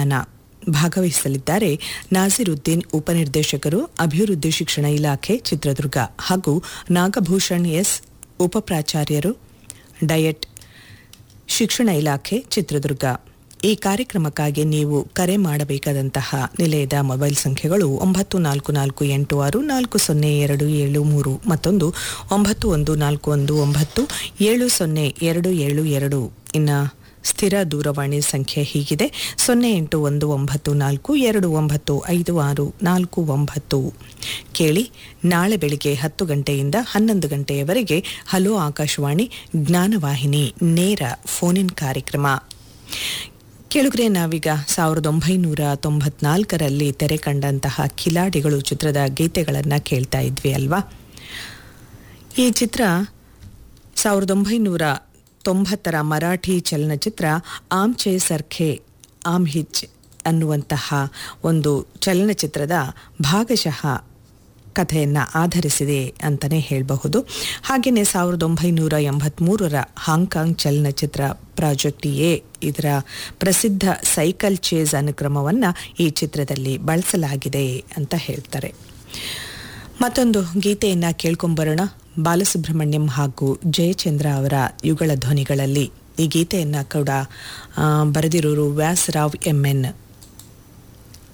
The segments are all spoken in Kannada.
ಸಂವಿಧಾನ ಭಾಗವಹಿಸಲಿದ್ದಾರೆ ನಾಸಿರುದ್ದೀನ್ ಉಪನಿರ್ದೇಶಕರು ಅಭಿವೃದ್ಧಿ ಶಿಕ್ಷಣ ಇಲಾಖೆ ಚಿತ್ರದುರ್ಗ ಹಾಗೂ ನಾಗಭೂಷಣ್ ಎಸ್ ಉಪಪ್ರಾಚಾರ್ಯರು ಡಯಟ್ ಶಿಕ್ಷಣ ಇಲಾಖೆ ಚಿತ್ರದುರ್ಗ ಈ ಕಾರ್ಯಕ್ರಮಕ್ಕಾಗಿ ನೀವು ಕರೆ ಮಾಡಬೇಕಾದಂತಹ ನಿಲಯದ ಮೊಬೈಲ್ ಸಂಖ್ಯೆಗಳು ಒಂಬತ್ತು ನಾಲ್ಕು ನಾಲ್ಕು ಎಂಟು ಆರು ನಾಲ್ಕು ಸೊನ್ನೆ ಎರಡು ಏಳು ಮೂರು ಮತ್ತೊಂದು ಒಂಬತ್ತು ಒಂದು ನಾಲ್ಕು ಒಂದು ಒಂಬತ್ತು ಏಳು ಸೊನ್ನೆ ಎರಡು ಏಳು ಎರಡು ಇನ್ನು ಸ್ಥಿರ ದೂರವಾಣಿ ಸಂಖ್ಯೆ ಹೀಗಿದೆ ಸೊನ್ನೆ ಎಂಟು ಒಂದು ಒಂಬತ್ತು ನಾಲ್ಕು ಎರಡು ಒಂಬತ್ತು ಐದು ಆರು ನಾಲ್ಕು ಒಂಬತ್ತು ಕೇಳಿ ನಾಳೆ ಬೆಳಿಗ್ಗೆ ಹತ್ತು ಗಂಟೆಯಿಂದ ಹನ್ನೊಂದು ಗಂಟೆಯವರೆಗೆ ಹಲೋ ಆಕಾಶವಾಣಿ ಜ್ಞಾನವಾಹಿನಿ ನೇರ ಫೋನ್ ಇನ್ ಕಾರ್ಯಕ್ರಮ ಕೆಳಗರೆ ನಾವೀಗ ಸಾವಿರದ ಒಂಬೈನೂರ ತೊಂಬತ್ನಾಲ್ಕರಲ್ಲಿ ತೆರೆ ಕಂಡಂತಹ ಕಿಲಾಡಿಗಳು ಚಿತ್ರದ ಗೀತೆಗಳನ್ನು ಕೇಳ್ತಾ ಇದ್ವಿ ಅಲ್ವಾ ಈ ಚಿತ್ರ ಸಾವಿರದ ಒಂಬೈನೂರ ತೊಂಬತ್ತರ ಮರಾಠಿ ಚಲನಚಿತ್ರ ಆಮ್ಚೆ ಸರ್ಖೆ ಆಮ್ ಹಿಚ್ ಅನ್ನುವಂತಹ ಒಂದು ಚಲನಚಿತ್ರದ ಭಾಗಶಃ ಕಥೆಯನ್ನು ಆಧರಿಸಿದೆ ಅಂತಲೇ ಹೇಳಬಹುದು ಹಾಗೆಯೇ ಸಾವಿರದ ಒಂಬೈನೂರ ಎಂಬತ್ತ್ಮೂರರ ಹಾಂಗ್ಕಾಂಗ್ ಚಲನಚಿತ್ರ ಪ್ರಾಜೆಕ್ಟ್ ಎ ಇದರ ಪ್ರಸಿದ್ಧ ಸೈಕಲ್ ಚೇಸ್ ಅನುಕ್ರಮವನ್ನು ಈ ಚಿತ್ರದಲ್ಲಿ ಬಳಸಲಾಗಿದೆ ಅಂತ ಹೇಳ್ತಾರೆ ಮತ್ತೊಂದು ಗೀತೆಯನ್ನು ಕೇಳ್ಕೊಂಬರೋಣ ಬಾಲಸುಬ್ರಹ್ಮಣ್ಯಂ ಹಾಗೂ ಜಯಚಂದ್ರ ಅವರ ಯುಗಳ ಧ್ವನಿಗಳಲ್ಲಿ ಈ ಗೀತೆಯನ್ನು ಕೂಡ ಬರೆದಿರೋರು ವ್ಯಾಸರಾವ್ ಎಂ ಎನ್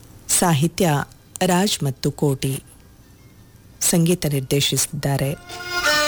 ಸಾಹಿತ್ಯ ರಾಜ್ ಮತ್ತು ಕೋಟಿ ಸಂಗೀತ ನಿರ್ದೇಶಿಸಿದ್ದಾರೆ